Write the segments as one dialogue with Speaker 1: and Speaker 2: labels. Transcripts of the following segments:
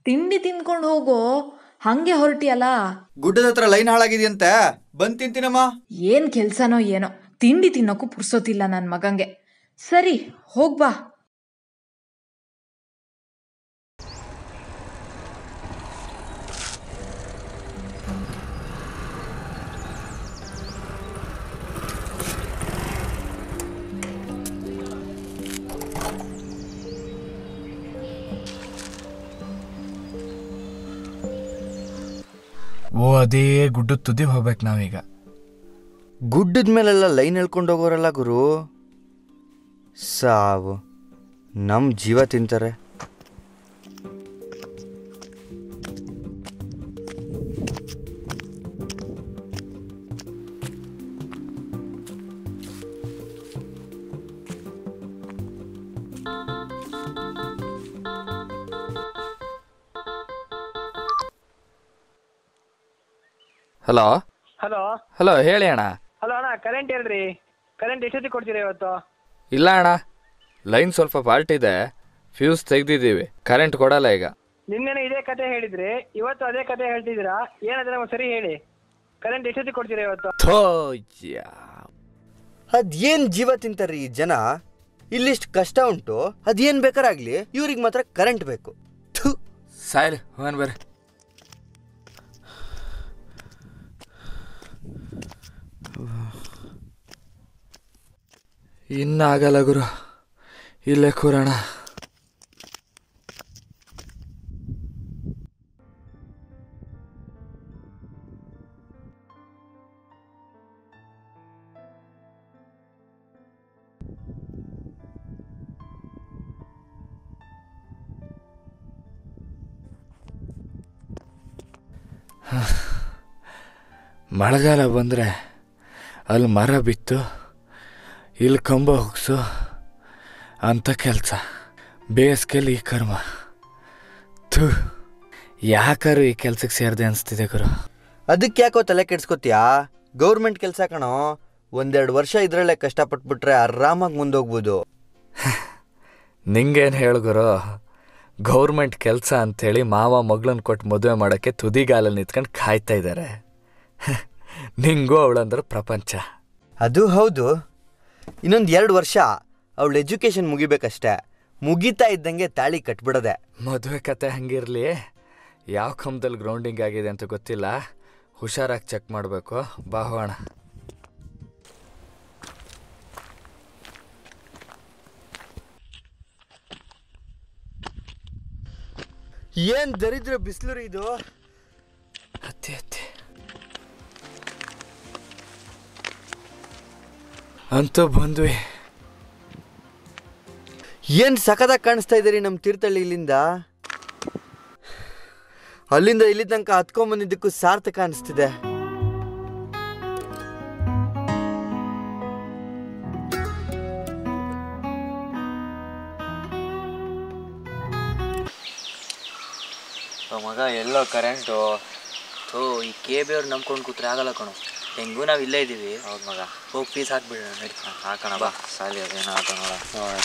Speaker 1: ತಿಂಡಿ ತಿನ್ಕೊಂಡು ಹೋಗೋ ಹಂಗೆ ಹೊರಟಿಯಲ್ಲ
Speaker 2: ಗುಡ್ಡದ ಹತ್ರ ಲೈನ್ ಹಾಳಾಗಿದೆಯಂತೆ ಬಂದ್ ತಿಂತೀನಮ್ಮ
Speaker 1: ಏನ್ ಕೆಲ್ಸನೋ ಏನೋ ತಿಂಡಿ ತಿನ್ನೋಕ್ಕೂ ಪುರ್ಸೋತಿಲ್ಲ ನನ್ನ ಮಗಂಗೆ ಸರಿ ಹೋಗ್ಬಾ
Speaker 3: ಓ ಅದೇ ಗುಡ್ಡದ ತುದಿ ಹೋಗ್ಬೇಕು ನಾವೀಗ
Speaker 4: ಗುಡ್ಡದ ಮೇಲೆಲ್ಲ ಲೈನ್ ಎಳ್ಕೊಂಡು ಹೋಗೋರಲ್ಲ ಗುರು ಸಾವು ನಮ್ಮ ಜೀವ ತಿಂತಾರೆ
Speaker 5: ಹಲೋ
Speaker 6: ಹಲೋ
Speaker 5: ಹಲೋ ಹೇಳಿ ಅಣ್ಣ
Speaker 6: ಹಲೋ ಅಣ್ಣ ಕರೆಂಟ್ ಹೇಳ್ರಿ ಕರೆಂಟ್ ಎಷ್ಟೊತ್ತಿಗೆ ಕೊಡ್ತೀರಾ ಇವತ್ತು
Speaker 5: ಇಲ್ಲ ಅಣ್ಣ ಲೈನ್ ಸ್ವಲ್ಪ ಫಾಲ್ಟ್ ಇದೆ ಫ್ಯೂಸ್ ತೆಗ್ದಿದ್ದೀವಿ ಕರೆಂಟ್ ಕೊಡಲ್ಲ ಈಗ
Speaker 6: ನಿನ್ನೆನೆ ಇದೇ ಕತೆ ಹೇಳಿದ್ರಿ ಇವತ್ತು ಅದೇ ಕತೆ ಹೇಳ್ತಿದ್ದೀರಾ ಏನಾದ್ರೆ ನಮಗೆ ಸರಿ ಹೇಳಿ ಕರೆಂಟ್ ಎಷ್ಟೊತ್ತಿಗೆ ಕೊಡ್ತೀರಾ ಇವತ್ತು
Speaker 5: ಥೋ ಯಾ.
Speaker 4: ಅದೇನ್ ಜೀವ ತಿಂತಾರೆ ಈ ಜನ ಇಲ್ಲಿಷ್ಟು ಕಷ್ಟ ಉಂಟು ಅದೇನ್ ಬೇಕಾರಾಗ್ಲಿ ಇವ್ರಿಗೆ ಮಾತ್ರ ಕರೆಂಟ್ ಬೇಕು ಥು.
Speaker 5: ಸಾಯ್ಲಿ ಹೋಗನ್ ಬರ್ರಿ ಇನ್ನಾಗಲ್ಲ ಗುರು ಇಲ್ಲೇ ಕೂರೋಣ ಮಳೆಗಾಲ ಬಂದರೆ ಅಲ್ಲಿ ಮರ ಬಿತ್ತು ಇಲ್ಲಿ ಕಂಬ ಹುಗ್ಸು ಅಂತ ಕೆಲಸ ಬೇಸಿಗೆಲಿ ಈ ಕರ್ಮ ಥೂ ಯಾಕಾರು ಈ ಕೆಲ್ಸಕ್ಕೆ ಸೇರಿದೆ ಅನಿಸ್ತಿದೆ ಗುರು
Speaker 4: ಅದಕ್ಕೆ ಯಾಕೋ ತಲೆ ಕೆಡ್ಸ್ಕೊತೀಯಾ ಗೌರ್ಮೆಂಟ್ ಕೆಲಸ ಕಣೋ ಒಂದೆರಡು ವರ್ಷ ಇದ್ರಲ್ಲೇ ಕಷ್ಟಪಟ್ಬಿಟ್ರೆ ಆರಾಮಾಗಿ ಮುಂದೋಗ್ಬೋದು
Speaker 5: ನಿಂಗೇನು ಹೇಳು ಗುರು ಗೌರ್ಮೆಂಟ್ ಕೆಲಸ ಅಂಥೇಳಿ ಮಾವ ಮಗಳನ್ನ ಕೊಟ್ಟು ಮದುವೆ ಮಾಡೋಕ್ಕೆ ತುದಿಗಾಲಲ್ಲಿ ನಿಂತ್ಕೊಂಡು ಕಾಯ್ತಾ ಇದ್ದಾರೆ ನಿಂಗೂ ಅವಳಂದ್ರೆ ಪ್ರಪಂಚ
Speaker 4: ಅದು ಹೌದು ಇನ್ನೊಂದು ಎರಡು ವರ್ಷ ಅವಳ ಎಜುಕೇಶನ್ ಮುಗಿಬೇಕಷ್ಟೇ ಮುಗಿತಾ ಇದ್ದಂಗೆ ತಾಳಿ ಕಟ್ಬಿಡದೆ
Speaker 5: ಮದುವೆ ಕತೆ ಹಂಗಿರಲಿ ಯಾವ ಕಂಬದಲ್ಲಿ ಗ್ರೌಂಡಿಂಗ್ ಆಗಿದೆ ಅಂತ ಗೊತ್ತಿಲ್ಲ ಹುಷಾರಾಗಿ ಚೆಕ್ ಮಾಡಬೇಕು ಬಾ ಹೋಗೋಣ
Speaker 4: ಏನ್ ದರಿದ್ರ ಬಿಸಿಲು ಇದು
Speaker 5: ಹತ್ತಿ ಹತ್ತಿ ಅಂತೂ ಬಂದ್ವಿ
Speaker 4: ಏನ್ ಸಖತ್ತಾಗಿ ಕಾಣಿಸ್ತಾ ಇದ್ದೀರಿ ನಮ್ಮ ತೀರ್ಥಹಳ್ಳಿ ಇಲ್ಲಿಂದ ಅಲ್ಲಿಂದ ಇಲ್ಲಿ ತನಕ ಹತ್ಕೊಂಬಂದಿದ್ದಕ್ಕೂ ಸಾರ್ಥಕ ಅನಿಸ್ತಿದೆ
Speaker 7: ಮಗ ಎಲ್ಲೋ ಕರೆಂಟು ಥೋ ಈ ಕೆ ಬಿ ಅವ್ರು ನಂಬ್ಕೊಂಡು ಕೂತ್ರೆ ಆಗಲ್ಲ ಕಣೋ ಹೆಂಗೂ ನಾವು ಇಲ್ಲೇ ಇದ್ದೀವಿ ಹೌದು ಮಗ ಹೋಗಿ ಫೀಸ್ ಹಾಕ್ಬಿಡೋಣ ನಡಿ ಹಾಕೋಣ ಬಾ ಸಾಲಿ ಅದೇನೋ ಹಾಕೋಣ ನೋಡೋಣ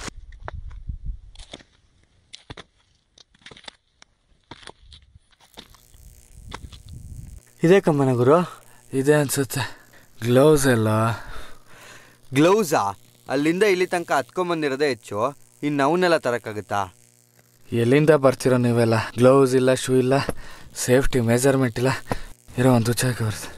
Speaker 4: ಇದೇ ಕಮ್ಮನ ಗುರು
Speaker 5: ಇದೆ ಅನ್ಸುತ್ತೆ ಗ್ಲೌಸ್ ಎಲ್ಲ
Speaker 4: ಗ್ಲೌಸಾ ಅಲ್ಲಿಂದ ಇಲ್ಲಿ ತನಕ ಹತ್ಕೊಂಬಂದಿರೋದೇ ಹೆಚ್ಚು ಇನ್ನು ಅವನ್ನೆಲ್ಲ ತರಕ್ಕಾಗುತ್ತಾ
Speaker 5: ಎಲ್ಲಿಂದ ಬರ್ತಿರೋ ನೀವೆಲ್ಲ ಗ್ಲೌಸ್ ಇಲ್ಲ ಶೂ ಇಲ್ಲ ಸೇಫ್ಟಿ ಮೆಜರ್ಮೆಂಟ್ ಇಲ್ಲ ಇರೋ ಒಂದು ಹುಚ್ಚಾಕಿ ಬರ್ತದೆ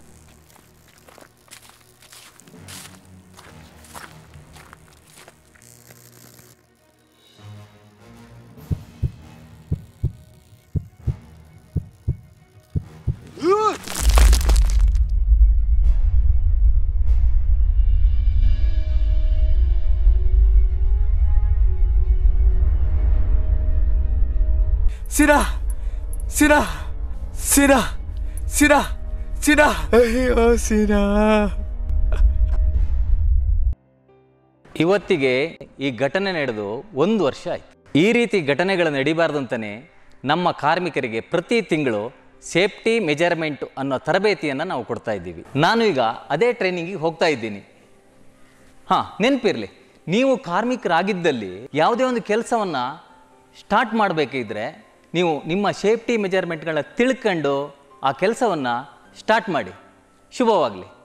Speaker 5: ಸಿರಾ ಸಿರಾ ಸಿರಾ ಸಿರಾ ಸಿರಾ ಅಯ್ಯೋ ಸಿರಾ
Speaker 8: ಇವತ್ತಿಗೆ ಈ ಘಟನೆ ನಡೆದು ಒಂದು ವರ್ಷ ಆಯ್ತು ಈ ರೀತಿ ಘಟನೆಗಳು ನಡಿಬಾರ್ದು ಅಂತಾನೆ ನಮ್ಮ ಕಾರ್ಮಿಕರಿಗೆ ಪ್ರತಿ ತಿಂಗಳು ಸೇಫ್ಟಿ ಮೆಜರ್ಮೆಂಟ್ ಅನ್ನೋ ತರಬೇತಿಯನ್ನು ನಾವು ಕೊಡ್ತಾ ಇದ್ದೀವಿ ನಾನು ಈಗ ಅದೇ ಟ್ರೈನಿಂಗಿಗೆ ಹೋಗ್ತಾ ಇದ್ದೀನಿ ಹಾಂ ನೆನಪಿರಲಿ ನೀವು ಕಾರ್ಮಿಕರಾಗಿದ್ದಲ್ಲಿ ಯಾವುದೇ ಒಂದು ಕೆಲಸವನ್ನು ಸ್ಟಾರ್ಟ್ ಮಾಡಬೇಕಿದ್ರೆ ನೀವು ನಿಮ್ಮ ಸೇಫ್ಟಿ ಮೆಜರ್ಮೆಂಟ್ಗಳನ್ನ ತಿಳ್ಕೊಂಡು ಆ ಕೆಲಸವನ್ನು ಸ್ಟಾರ್ಟ್ ಮಾಡಿ ಶುಭವಾಗಲಿ